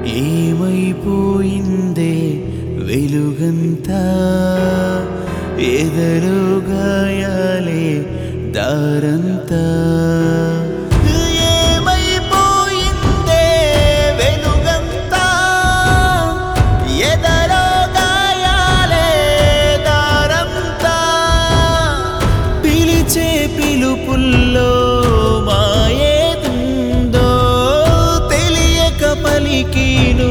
ఏమైపోయిందే వెలుగంతా ఎదలో గాయాలే దారంతా ఏమైపోయిందే వెలుగంతా ఎదలో గాయాలే దారంతా పిలిచే పిలుపుల్లో మాయేదుందో తెలియక పలికిను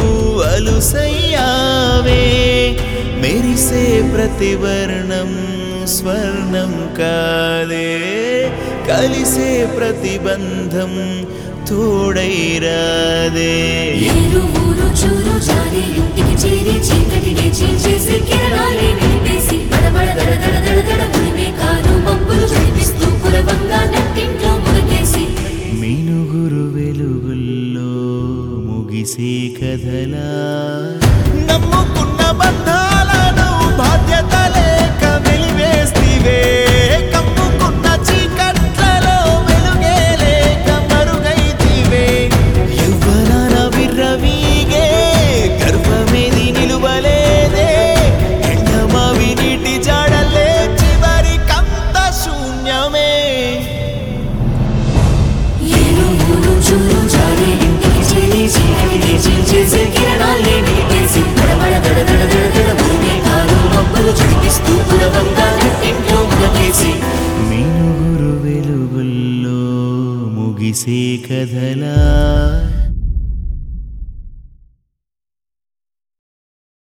అలుసయ్యావే మెరిసే ప్రతివర్ణం స్వర్ణం కాదే కలిసే ప్రతిబంధం తోడైరాదే ఏరు ఊరు చూరు జారి ఇంటికి చేరి చీకటిని చీల్చేసి కిరణాలే నిలిపేసి బడబడ దడ దడ దడ దడ ఉరిమే కాదు